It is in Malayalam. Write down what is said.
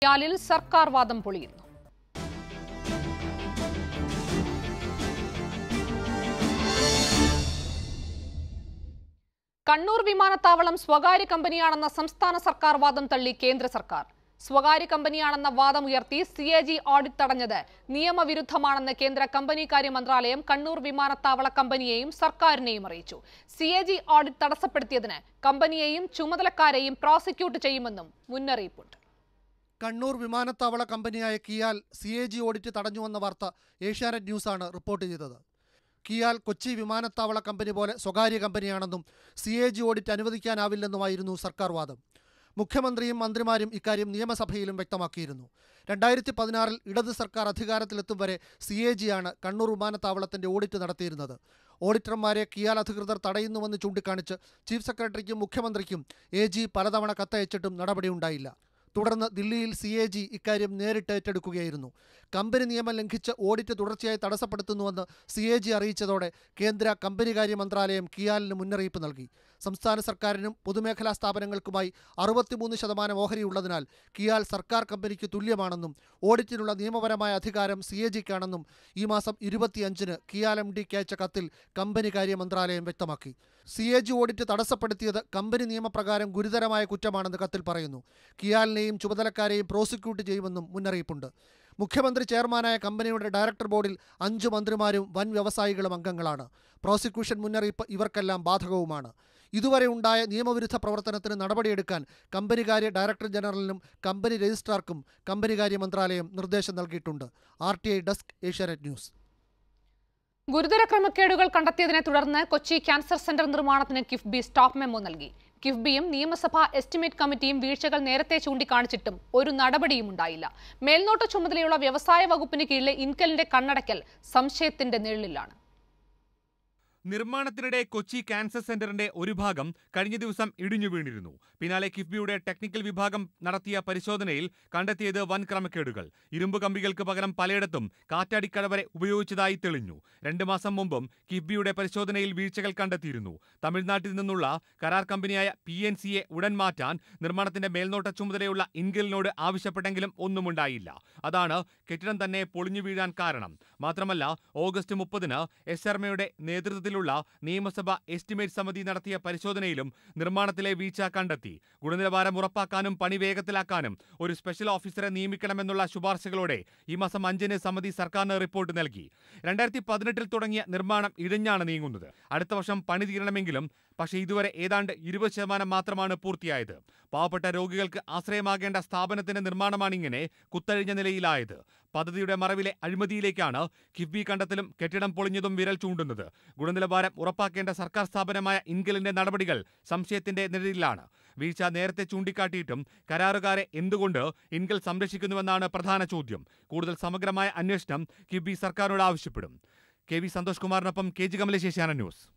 കിയാലിൽ സർക്കാർ വാദം പൊളിയുന്നു കണ്ണൂർ വിമാനത്താവളം സ്വകാര്യ കമ്പനിയാണെന്ന സംസ്ഥാന സർക്കാർ വാദം തള്ളി കേന്ദ്ര സർക്കാർ സ്വകാര്യ കമ്പനിയാണെന്ന വാദം ഉയർത്തി സി എ ജി ഓഡിറ്റ് തടഞ്ഞത് നിയമവിരുദ്ധമാണെന്ന് കേന്ദ്ര കമ്പനികാര്യ മന്ത്രാലയം കണ്ണൂർ വിമാനത്താവള കമ്പനിയെയും സർക്കാരിനെയും അറിയിച്ചു സി എ ജി ഓഡിറ്റ് തടസ്സപ്പെടുത്തിയതിന് കമ്പനിയെയും ചുമതലക്കാരെയും പ്രോസിക്യൂട്ട് ചെയ്യുമെന്നും മുന്നറിയിപ്പുണ്ട് കണ്ണൂർ വിമാനത്താവള കമ്പനിയായ KIAL C A G audit തടഞ്ഞുവെന്ന വാർത്ത ഏഷ്യാനെറ്റ് ന്യൂസാണ് റിപ്പോർട്ട് ചെയ്തത് കിയാൽ കൊച്ചി വിമാനത്താവള കമ്പനി പോലെ സ്വകാര്യ കമ്പനിയാണെന്നും സി എ ജി ഓഡിറ്റ് അനുവദിക്കാനാവില്ലെന്നുമായിരുന്നു സർക്കാർ വാദം മുഖ്യമന്ത്രിയും മന്ത്രിമാരും ഇക്കാര്യം നിയമസഭയിലും വ്യക്തമാക്കിയിരുന്നു രണ്ടായിരത്തി പതിനാറിൽ ഇടത് സർക്കാർ അധികാരത്തിലെത്തും വരെ സി എ ജിയാണ് കണ്ണൂർ വിമാനത്താവളത്തിന്റെ ഓഡിറ്റ് നടത്തിയിരുന്നത് ഓഡിറ്റർമാരെ കിയാൽ അധികൃതർ തടയുന്നുവെന്ന് ചൂണ്ടിക്കാണിച്ച് ചീഫ് സെക്രട്ടറിക്കും മുഖ്യമന്ത്രിക്കും എ ജി പലതവണ കത്തയച്ചിട്ടും നടപടിയുണ്ടായില്ല തുടർന്ന് ദില്ലിയിൽ സി എ ജി ഇക്കാര്യം നേരിട്ട് ഏറ്റെടുക്കുകയായിരുന്നു കമ്പനി നിയമം ലംഘിച്ച് ഓഡിറ്റ് തുടർച്ചയായി തടസ്സപ്പെടുത്തുന്നുവെന്ന് സി എ ജി അറിയിച്ചതോടെ കേന്ദ്ര കമ്പനികാര്യ മന്ത്രാലയം കിയാലിന് മുന്നറിയിപ്പ് നൽകി സംസ്ഥാന സർക്കാരിനും പൊതുമേഖലാ സ്ഥാപനങ്ങൾക്കുമായി അറുപത്തിമൂന്ന് ശതമാനം ഓഹരിയുള്ളതിനാൽ കിയാൽ സർക്കാർ കമ്പനിക്ക് തുല്യമാണെന്നും ഓഡിറ്റിനുള്ള നിയമപരമായ അധികാരം സി എ ജിക്കാണെന്നും ഈ മാസം ഇരുപത്തിയഞ്ചിന് കിയാൽ എം ഡിക്ക് അയച്ച കത്തിൽ കമ്പനികാര്യ മന്ത്രാലയം വ്യക്തമാക്കി സി എ ജി ഓഡിറ്റ് തടസ്സപ്പെടുത്തിയത് കമ്പനി നിയമപ്രകാരം ഗുരുതരമായ കുറ്റമാണെന്ന് കത്തിൽ പറയുന്നു കിയാലിനെയും ചുമതലക്കാരെയും പ്രോസിക്യൂട്ട് ചെയ്യുമെന്നും മുന്നറിയിപ്പുണ്ട് മുഖ്യമന്ത്രി ചെയർമാനായ കമ്പനിയുടെ ഡയറക്ടർ ബോർഡിൽ അഞ്ചു മന്ത്രിമാരും വൻ വ്യവസായികളും അംഗങ്ങളാണ് പ്രോസിക്യൂഷൻ മുന്നറിയിപ്പ് ഇവർക്കെല്ലാം ബാധകവുമാണ് ഇതുവരെ ഉണ്ടായ നിയമവിരുദ്ധ പ്രവർത്തനത്തിന് നടപടിയെടുക്കാൻ കമ്പനികാര്യ ഡയറക്ടർ ജനറലിനും കമ്പനി രജിസ്ട്രാർക്കും കമ്പനികാര്യ മന്ത്രാലയം നിർദ്ദേശം നൽകിയിട്ടുണ്ട് R T I desk Asianet news ഗുരുതര ക്രമക്കേടുകൾ കണ്ടെത്തിയതിനെ തുടർന്ന് കൊച്ചി ക്യാൻസർ സെന്റർ നിർമ്മാണത്തിന് കിഫ്ബി സ്റ്റോപ്പ് മെമ്മോ നൽകി കിഫ്ബിയും നിയമസഭാ എസ്റ്റിമേറ്റ് കമ്മിറ്റിയും വീഴ്ചകൾ നേരത്തെ ചൂണ്ടിക്കാണിച്ചിട്ടും ഒരു നടപടിയും ഉണ്ടായില്ല മേൽനോട്ട ചുമതലയുള്ള വ്യവസായ വകുപ്പിന് കീഴിലെ ഇൻകലിന്റെ കണ്ണടയ്ക്കൽ സംശയത്തിന്റെ നിഴലിലാണ് നിർമ്മാണത്തിനിടെ കൊച്ചി ക്യാൻസർ സെന്ററിന്റെ ഒരു ഭാഗം കഴിഞ്ഞ ദിവസം ഇടിഞ്ഞു വീണിരുന്നു പിന്നാലെ കിഫ്ബിയുടെ ടെക്നിക്കൽ വിഭാഗം നടത്തിയ പരിശോധനയിൽ കണ്ടെത്തിയത് വൻ ക്രമക്കേടുകൾ ഇരുമ്പ് കമ്പികൾക്ക് പകരം പലയിടത്തും കാറ്റാടിക്കടവരെ ഉപയോഗിച്ചതായി തെളിഞ്ഞു രണ്ട് മാസം മുമ്പും കിഫ്ബിയുടെ പരിശോധനയിൽ വീഴ്ചകൾ കണ്ടെത്തിയിരുന്നു തമിഴ്നാട്ടിൽ നിന്നുള്ള കരാർ കമ്പനിയായ പി എൻ സിയെ ഉടൻ മാറ്റാൻ നിർമ്മാണത്തിന്റെ മേൽനോട്ട ചുമതലയുള്ള ഇൻഗലിനോട് ആവശ്യപ്പെട്ടെങ്കിലും ഒന്നുമുണ്ടായില്ല അതാണ് കെട്ടിടം തന്നെ പൊളിഞ്ഞു വീഴാൻ കാരണം മാത്രമല്ല ഓഗസ്റ്റ് മുപ്പതിന് എസ് ശർമ്മയുടെ നേതൃത്വത്തിലുള്ള നിയമസഭ എസ്റ്റിമേറ്റ് സമിതി നടത്തിയ പരിശോധനയിലും നിർമ്മാണത്തിലെ വീഴ്ച കണ്ടെത്തി ഗുണനിലവാരം ഉറപ്പാക്കാനും പണി വേഗത്തിലാക്കാനും ഒരു സ്പെഷ്യൽ ഓഫീസറെ നിയമിക്കണമെന്നുള്ള ശുപാർശകളോടെ ഈ മാസം അഞ്ചിന് സമിതി സർക്കാരിന് റിപ്പോർട്ട് നൽകി രണ്ടായിരത്തി പതിനെട്ടിൽ തുടങ്ങിയ നിർമ്മാണം ഇഴഞ്ഞാണ് നീങ്ങുന്നത് അടുത്ത വർഷം പണി തീരണമെങ്കിലും പക്ഷേ ഇതുവരെ ഏതാണ്ട് ഇരുപത് ശതമാനം മാത്രമാണ് പൂർത്തിയായത് പാവപ്പെട്ട രോഗികൾക്ക് ആശ്രയമാകേണ്ട സ്ഥാപനത്തിന്റെ നിർമ്മാണമാണിങ്ങനെ കുത്തഴിഞ്ഞ നിലയിലായത് പദ്ധതിയുടെ മറവിലെ അഴിമതിയിലേക്കാണ് കിഫ്ബി കണ്ടെത്തലും കെട്ടിടം പൊളിഞ്ഞതും വിരൽ ചൂണ്ടുന്നത് ഗുണനിലവാരം ഉറപ്പാക്കേണ്ട സർക്കാർ സ്ഥാപനമായ ഇൻകലിന്റെ നടപടികൾ സംശയത്തിന്റെ നിഴലിലാണ് വീഴ്ച നേരത്തെ ചൂണ്ടിക്കാട്ടിയിട്ടും കരാറുകാരെ എന്തുകൊണ്ട് ഇൻകൽ സംരക്ഷിക്കുന്നുവെന്നാണ് പ്രധാന ചോദ്യം കൂടുതൽ സമഗ്രമായ അന്വേഷണം കിഫ്ബി സർക്കാരിനോട് ആവശ്യപ്പെടും കെ വി സന്തോഷ് കുമാറിനൊപ്പം K G Kamalesh Asianet news